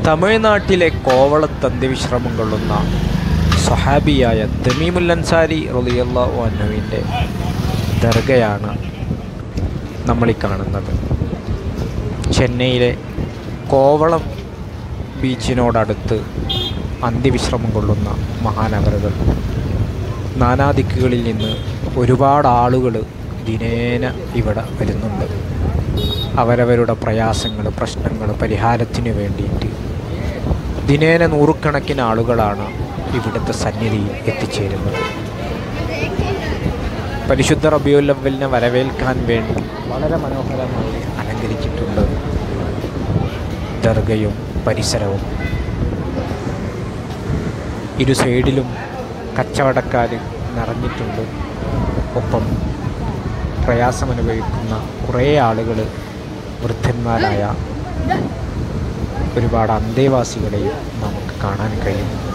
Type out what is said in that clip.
തമിഴ്നാട്ടിലെ കോവളത്ത് അന്ത്യവിശ്രമം കൊള്ളുന്ന സഹാബിയായ തമീമുൽ അൻസാരി റളിയല്ലാഹു അൻഹുവിൻ്റെ ദർഗയാണ് നമ്മളീ കാണുന്നത് ചെന്നൈയിലെ കോവളം ബീച്ചിനോടടുത്ത് അന്ത്യവിശ്രമം കൊള്ളുന്ന മഹാനഗറുകൾ നാനാദിക്കുകളിൽ നിന്ന് ഒരുപാട് ആളുകൾ ദിനേന ഇവിടെ വരുന്നുണ്ട് അവരവരുടെ പ്രയാസങ്ങൾ പ്രശ്നങ്ങൾ പരിഹാരത്തിന് വേണ്ടിയിട്ട് ദിനേന നൂറുകണക്കിന് ആളുകളാണ് ഇവിടുത്തെ സന്നിധിയിൽ എത്തിച്ചേരുന്നത് പരിശുദ്ധ റബിയുൽ അവലിനെ വരവേൽക്കാൻ വേണ്ടി വളരെ മനോഹരമായി അലങ്കരിച്ചിട്ടുണ്ട് ദർഗയും പരിസരവും ഇരു സൈഡിലും കച്ചവടക്കാർ നിറഞ്ഞിട്ടുണ്ട് ഒപ്പം പ്രയാസമനുഭവിക്കുന്ന കുറേ ആളുകൾ വൃദ്ധന്മാരായ ഒരുപാട് അന്തേവാസികളെയും നമുക്ക് കാണാൻ കഴിയും